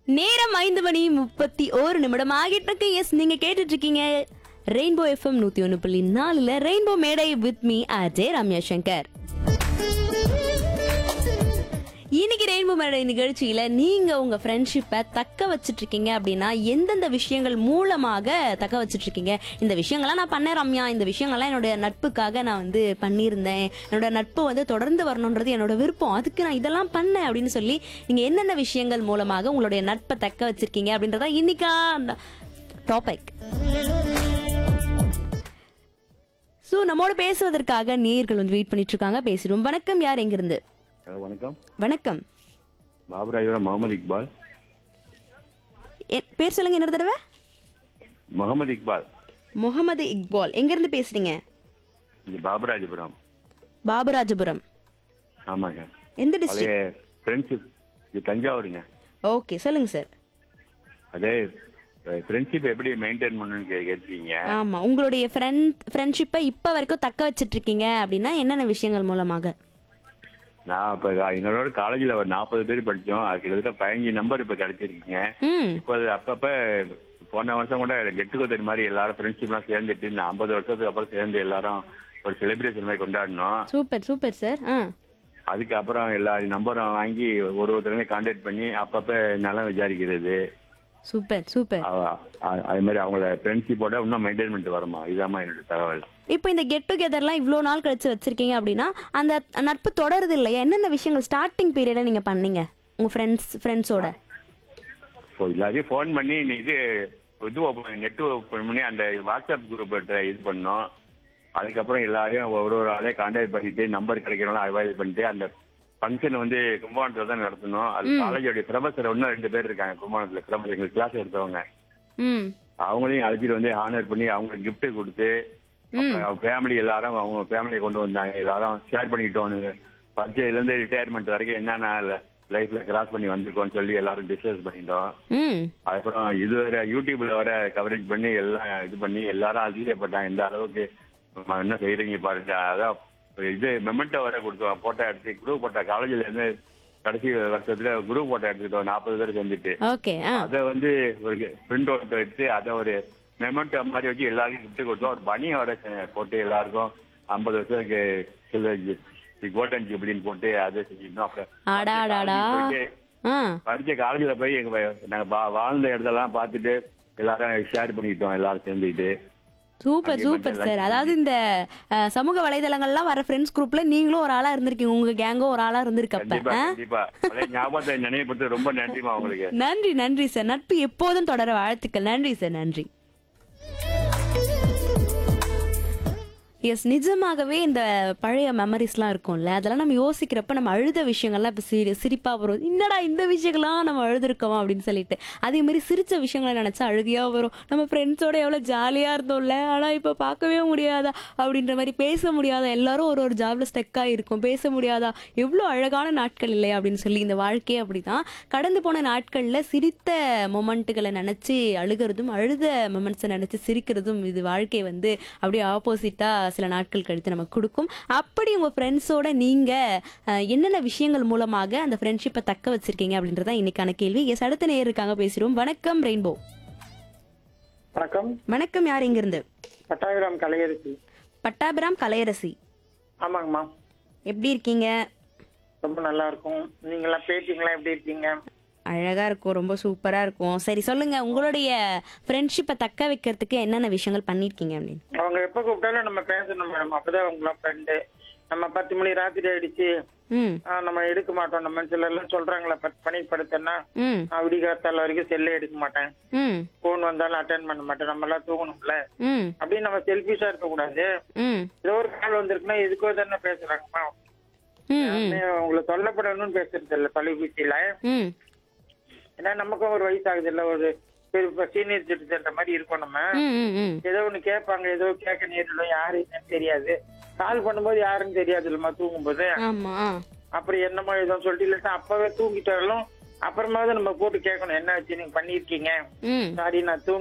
நேரம் ஐந்து மணி முப்பத்தி ஓரு நிமிடம் ஆகிட்டு இருக்கு எஸ் நீங்க கேட்டுட்டு இருக்கீங்க ரெயின்போ எஃப்எம் நூத்தி ஒன்று புள்ளி நாலுல ரெயின்போ மேடை வித் மீ அஜய் ரம்யா சங்கர் இன்னைக்கு ரெயின்போ மேடை நிகழ்ச்சியில நீங்க உங்க ஃப்ரெண்ட்ஷிப்பை தக்க வச்சிட்டு இருக்கீங்க அப்படின்னா எந்தெந்த விஷயங்கள் மூலமாக தக்க வச்சிட்டு இருக்கீங்க இந்த விஷயங்கள்லாம் நான் பண்ணேன் ரம்யா இந்த விஷயங்கள்லாம் என்னோட நட்புக்காக நான் வந்து பண்ணியிருந்தேன் என்னோட நட்பு வந்து தொடர்ந்து வரணுன்றது என்னோட விருப்பம் அதுக்கு நான் இதெல்லாம் பண்ணேன் அப்படின்னு சொல்லி நீங்க என்னென்ன விஷயங்கள் மூலமாக உங்களுடைய நட்பை தக்க வச்சிருக்கீங்க அப்படின்றதா இன்னைக்கா டாபிக் ஸோ நம்மோட பேசுவதற்காக நேயர்கள் வந்து வெயிட் பண்ணிட்டு இருக்காங்க பேசிடுவோம் வணக்கம் யார் எங்கிருந்து ஹலோ வணக்கம் வணக்கம் பாபராஜபுரம் முகமது இக்பால் எ- பேர் சொல்லுங்க இன்னொரு தடவை முகமது இக்பால் முகமது இக்பால் எங்க இருந்து பேசுறீங்க இது பாபராஜபுரம் பாபராஜபுரம் ஆமாங்க எந்த டிஸ்ட்ரிக்ட் பழைய ஃப்ரெண்ட்ஷிப் இது தஞ்சாவூருங்க ஓகே சொல்லுங்க சார் அதே ஃப்ரெண்ட்ஷிப் எப்படி மெயின்டைன் பண்ணணும்னு கே கேட்டிருக்கீங்க ஆமா உங்களுடைய ஃப்ரெண்ட் ஃப்ரெண்ட்ஷிப்பை இப்ப வரைக்கும் தக்க வச்சிட்டு இருக்கீங்க அப்படின்னா என்னென்ன விஷயங்கள் மூலமாக நான் இப்போ எங்களோட காலேஜில் ஒரு நாற்பது பேர் படித்தோம் அது கிட்டத்தட்ட பதினஞ்சு நம்பர் இப்போ கிடைச்சிருக்கீங்க ம் இப்போ அது அப்பப்போ போன வருஷம் கூட கெட் டுகெதர் மாதிரி எல்லாரும் ஃப்ரெண்ட்ஷிப்லாம் சேர்ந்துட்டு இந்த ஐம்பது வருஷத்துக்கு அப்புறம் சேர்ந்து எல்லாரும் ஒரு செலிப்ரேஷன் மாதிரி கொண்டாடினோம் சூப்பர் சூப்பர் சார் ஆ அதுக்கப்புறம் எல்லா நம்பரும் வாங்கி ஒரு ஒருத்தரையும் கான்டாக்ட் பண்ணி அப்பப்போ நலம் விசாரிக்கிறது சூப்பர் சூப்பர் அவ- அ- அது மாதிரி அவங்கள ஃப்ரெண்ட்ஷிப்போட இன்னும் மெயின்டைன் பண்ணிட்டு வரமா இதாம்மா என்னோட தகவல் இப்போ இந்த கெட் டுகெதர்லாம் இவ்வளோ நாள் கழிச்சு வச்சிருக்கீங்க அப்படின்னா அந்த நட்பு தொடருது இல்லையா என்னென்ன விஷயங்கள் ஸ்டார்டிங் பீரியட்ல நீங்க பண்ணீங்க உங்க ஃப்ரெண்ட்ஸ் ஃப்ரெண்ட்ஸோட ஸோ எல்லாத்தையும் ஃபோன் பண்ணி நீ இது இது ஓப்பன் நெட் ஓப்பன் பண்ணி அந்த வாட்ஸ்அப் குரூப் இது பண்ணோம் அதுக்கப்புறம் எல்லாரையும் ஒரு ஒரு ஆளையும் கான்டாக்ட் பண்ணிட்டு நம்பர் கிடைக்கிறவங்க அவைல் பண்ணிட்டு அந்த ஃபங்க்ஷன் வந்து கும்பகோணத்தில் தான் நடத்தணும் அது காலேஜோடைய ப்ரொஃபஸர் இன்னும் ரெண்டு பேர் இருக்காங்க கும்பகோணத்தில் ப்ரொஃபஸர் எங்களுக்கு கிளாஸ் எடுத்தவங்க ம் அவங்களையும் அழைச்சிட்டு வந்து ஹானர் பண்ணி அவங்க gift கொடுத்து அப்புறம் அவங்க ஃபேமிலி எல்லாரும் அவங்க ஃபேமிலியை கொண்டு வந்தாங்க எல்லாரும் ஷேர் பண்ணிக்கிட்டோம் பரிச்சையில இருந்து ரிட்டையர்மெண்ட் வரைக்கும் என்னென்ன லைஃப்ல கிராஸ் பண்ணி வந்திருக்கோம்னு சொல்லி எல்லாரும் டிஸ்கஸ் பண்ணிட்டோம் ம் அதுக்கப்புறம் இது வர யூடியூப்ல வர கவரேஜ் பண்ணி எல்லாம் இது பண்ணி எல்லாரும் அதிகப்பட்டாங்க இந்த அளவுக்கு நம்ம என்ன செய்யறீங்க பாருங்க அதான் இது மெமெண்டோ வர கொடுத்தோம் போட்டோ எடுத்து குரூப் போட்டோ காலேஜ்ல இருந்து கடைசி வருஷத்துல குரூப் போட்டோ எடுத்துக்கிட்டோம் நாற்பது பேர் சேர்ந்துட்டு ஓகே ஆ அதை வந்து ஒரு பிரிண்ட் அவுட் எடுத்து அதை ஒரு மெமெண்டோ மாதிரி வச்சு எல்லாருக்கும் கிஃப்ட் கொடுத்தோம் ஒரு பனியை வர செ- போட்டு எல்லாருக்கும் ஐம்பது வருஷத்துக்கு சில்வர் கோல்டன் ஜூப்ளின்னு போட்டு அதை செஞ்சிருந்தோம் அப்புறம் அடாடாடா போயிட்டு ஆ படிச்ச காலேஜில் போய் எங்க வ- நாங்க வா- வாழ்ந்த இடத்தெல்லாம் பார்த்துட்டு எல்லாரும் ஷேர் பண்ணிக்கிட்டோம் எல்லாரும் சேர்ந்துக்கிட்டு சூப்பர் அங்கே சூப்பர் மட்டும் சார் அதாவது இந்த அஹ், சமூக வலைதளங்கள்லாம் வர ஃப்ரெண்ட்ஸ் குரூப்ல நீங்களும் ஒரு ஆளா இருந்திருக்கீங்க உங்க கேங்கும் ஒரு ஆளா இருந்திருக்கப்ப கண்டிப்பா ஆ? கண்டிப்பா பழைய ஞாபகத்தை நினைவுபடுத்த ரொம்ப நன்றிமா உங்களுக்கு நன்றி நன்றி சார் நட்பு எப்போதும் தொடர வாழ்த்துக்கள் நன்றி சார் நன்றி எஸ் நிஜமாகவே இந்த பழைய மெமரிஸ்லாம் இருக்கும்ல அதெல்லாம் நம்ம யோசிக்கிறப்ப நம்ம அழுத விஷயங்கள்லாம் இப்போ சிரி சிரிப்பாக வரும் என்னடா இந்த விஷயங்கள்லாம் நம்ம அழுதுருக்கோம் அப்படின்னு சொல்லிட்டு அதே மாதிரி சிரிச்ச விஷயங்களை நினச்சா அழுகையாக வரும் நம்ம ஃப்ரெண்ட்ஸோட எவ்வளோ ஜாலியாக இருந்தோம்ல ஆனால் இப்போ பார்க்கவே முடியாதா அப்படின்ற மாதிரி பேச முடியாதா எல்லாரும் ஒரு ஒரு ஜாப்ல ஸ்டெக்காக இருக்கும் பேச முடியாதா எவ்வளோ அழகான நாட்கள் இல்லையா அப்படின்னு சொல்லி இந்த வாழ்க்கையே அப்படிதான் கடந்து போன நாட்களில் சிரித்த மொமெண்ட்டுகளை நினச்சி அழுகிறதும் அழுத மொமெண்ட்ஸை நினச்சி சிரிக்கிறதும் இது வாழ்க்கை வந்து அப்படியே ஆப்போசிட்டாக சில நாட்கள் கழித்து நமக்கு கொடுக்கும் அப்படி உங்கள் ஃப்ரெண்ட்ஸோட நீங்கள் என்னென்ன விஷயங்கள் மூலமாக அந்த ஃப்ரெண்ட்ஷிப்பை தக்க வச்சிருக்கீங்க அப்படின்றதான் இன்னைக்கான கேள்வி எஸ் அடுத்த நேர் இருக்காங்க பேசுகிறோம் வணக்கம் ரெயின்போ வணக்கம் வணக்கம் யார் இங்கிருந்து பட்டாபிராம் கலையரசி பட்டாபிராம் கலையரசி ஆமாங்கம்மா எப்படி இருக்கீங்க ரொம்ப நல்லா இருக்கும் நீங்களாம் பேட்டிங்களா எப்படி இருக்கீங்க அழகா இருக்கும் ரொம்ப சூப்பரா இருக்கும் சரி சொல்லுங்க உங்களுடைய ஃப்ரெண்ட்ஷிப்பை தக்க வைக்கிறதுக்கு என்னென்ன விஷயங்கள் பண்ணிருக்கீங்க அப்படின்னு அவங்க எப்ப கூப்பிட்டாலும் நம்ம பேசணும் மேடம் அப்பதான் அவங்களாம் ஃப்ரெண்டு நம்ம பத்து மணி ராத்திரி ஆயிடுச்சு ம் ஆ, நம்ம எடுக்க மாட்டோம் நம்ம சில எல்லாம் சொல்றாங்களா பத்து மணிக்கு படுத்தேன்னா ம் நான் விடிகாத்தால வரைக்கும் செல்லே எடுக்க மாட்டேன் ம் போன் வந்தாலும் அட்டன் பண்ண மாட்டேன் நம்ம எல்லாம் தூங்கணும்ல ம் அப்படின்னு நம்ம செல்ஃபிஷா இருக்க கூடாது ம் ஏதோ ஒரு கால் வந்திருக்குன்னா எதுக்கோ தானே பேசுறாங்கம்மா ம் ம் உங்களை சொல்லப்படணும்னு பேசுறது இல்ல தொலைபேசியில ம் ஏன்னா நமக்கும் ஒரு வயசு ஆகுது இல்ல ஒரு சீனியர் சிட்டிசன்ற மாதிரி இருக்கோம் நம்ம ம் ம் ம் ஏதோ ஒண்ணு கேட்பாங்க ஏதோ கேட்க நேரிடும் யாரு என்னன்னு தெரியாது கால் பண்ணும்போது யாருன்னு தெரியாது இல்லம்மா தூங்கும்போது ஆமா அப்புறம் என்னமோ ஏதோ சொல்லிட்டு இல்ல அப்பவே தூங்கிட்டாலும் அப்புறமாவது நம்ம போட்டு கேட்கணும் என்ன ஆச்சு நீங்க பண்ணிருக்கீங்க ம் சாரி நான் தூங்க